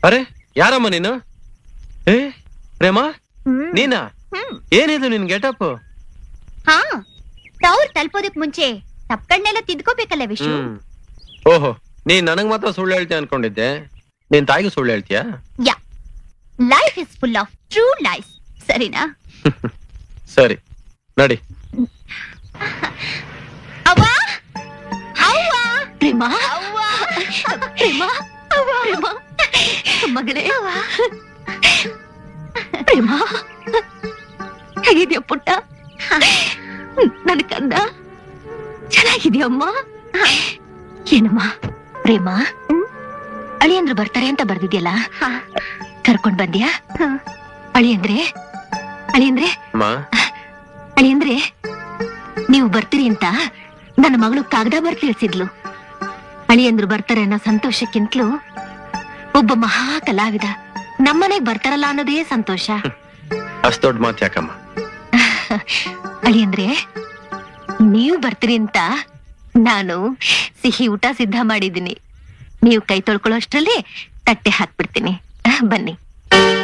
ಅರೆ ಯಾರಮ್ಮ ನೀನು ಏ ಪ್ರೇಮ ಹ್ಮ್. ನೀನಾ ಹ್ಮ್. ಏನಿದು ನಿನ್ ಗೆಟಪ್ ಹಾ ತವ್ರ್ ತಲುಪೋದಕ್ ಮುಂಚೆ ತಪ್ಪಗಳನ್ನೆಲ್ಲ ತಿದ್ಕೋಬೇಕಲ್ಲ ವಿಶು ಹ್ಮ್ ಓಹೋ ನೀನ್ ನನಗ್ ಮಾತ್ರ ಸುಳ್ಳು ಹೇಳ್ತೀಯ ಅನ್ಕೊಂಡಿದ್ದೆ ನಿನ್ ತಾಯಿಗೂ ಸುಳ್ಳು ಹೇಳ್ತೀಯಾ yeah life is full of true life ಸರಿನಾ ಸರಿ ನಡಿ ಅವ್ವ ಅವ್ವ ಪ್ರೇಮ ಅವ್ವ ಪ್ರೇಮ ಪ್ರೇಮ ಮಗಳೇ ಪ್ರೇಮ ಹೇಗಿದ್ಯಾ ಪುಟ್ಟ ನನ್ ಕಂದ ಚೆನ್ನಾಗಿದ್ಯಮ್ಮ ಏನಮ್ಮ ಪ್ರೇಮ ಅಳಿಯಂದ್ರು ಬರ್ತಾರೆ ಅಂತ ಬರ್ದಿದ್ಯಲ್ಲ ಹಾ. ಕರ್ಕೊಂಡ್ ಬಂದ್ಯಾ ಹಾ. ಅಳಿಯಂದ್ರೆ ಅಳಿಯಂದ್ರೆ ಅಮ್ಮ ಅಳಿಯಂದ್ರೆ ನೀವು ಬರ್ತೀರಿ ಅಂತ ನನ್ನ ಮಗಳು ಕಾಗದ ಬರ್ ತಿಳಿಸಿದ್ಲು ಅಳಿಯಂದ್ರು ಬರ್ತಾರೆ ಅನ್ನೋ ಸಂತೋಷಕ್ಕಿಂತಲೂ ಒಬ್ಬ ಮಹಾ ಕಲಾವಿದ ನಮ್ಮನೆಗ್ ಬರ್ತಾರಲ್ಲ ಅನ್ನೋದೇ ಸಂತೋಷ ಅಷ್ಟ್ ದೊಡ್ಡ ಮಾತು ಯಾಕಮ್ಮ ಅಳಿಯಂದ್ರೆ ನೀವು ಬರ್ತೀರಿ ಅಂತ ನಾನು ಸಿಹಿ ಊಟ ಸಿದ್ಧ ಮಾಡಿದ್ದೀನಿ ನೀವು ಕೈ ತೊಳ್ಕೊಳ್ಳೋ ಅಷ್ಟ್ರಲ್ಲಿ ತಟ್ಟೆ ಹಾಕ್ಬಿಡ್ತೀನಿ ಬನ್ನಿ